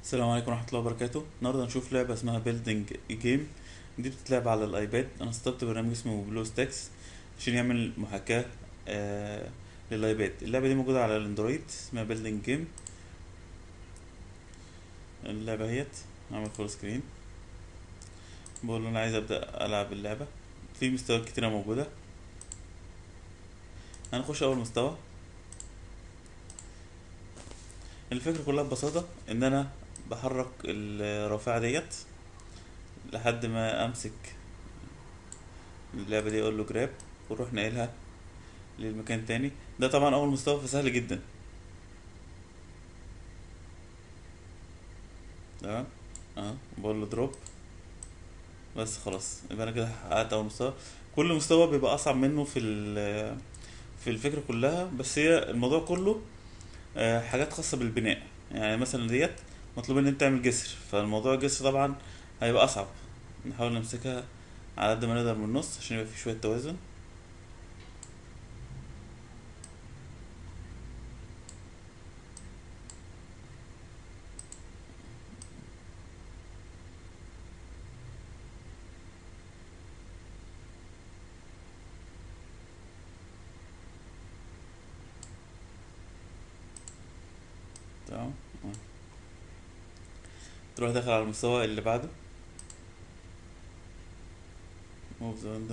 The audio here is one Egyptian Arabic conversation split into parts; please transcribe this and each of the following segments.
السلام عليكم ورحمة الله وبركاته النهاردة هنشوف لعبة اسمها بيلدينج جيم دي بتتلعب على الايباد انا استخدمت برنامج اسمه بلو ستاكس عشان يعمل محاكاة آه للايباد اللعبة دي موجودة على الاندرويد اسمها بيلدينج جيم اللعبة اهيت اعمل فول سكرين بقول له انا عايز ابدأ العب اللعبة في مستويات كتيرة موجودة هنخش اول مستوى الفكرة كلها ببساطة ان انا بحرك الرافعة ديت لحد ما امسك اللعبة دي اقول له جراب واروح ناقلها للمكان تاني ده طبعا اول مستوى فسهل جدا تمام اه بقول له دروب بس خلاص يبقى انا كده حققت اول مستوى كل مستوى بيبقى اصعب منه في ال- في الفكرة كلها بس هي الموضوع كله آه، حاجات خاصة بالبناء يعني مثلا ديت مطلوب ان انت تعمل جسر فالموضوع الجسر طبعا هيبقى اصعب نحاول نمسكها على قد ما نقدر من النص عشان يبقى في شوية توازن تمام آه. تروح داخل على المستوى اللي بعده موف ذا اندر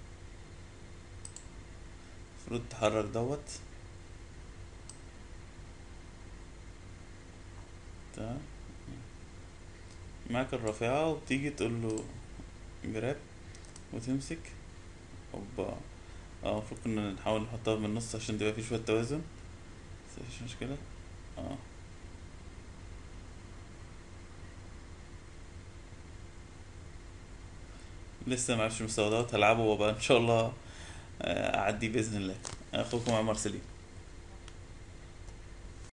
المفروض تحرك دوت تمام معاك الرافعة وبتيجي تقول له جراب وتمسك اوبا اه المفروض كنا نحاول نحطها من النص عشان تبقى في شوية توازن بس مفيش مشكلة اه لسه معرفش المستوى دوت هلعبه وبقى ان شاء الله آه، اعديه باذن الله اخوكم عمر سليم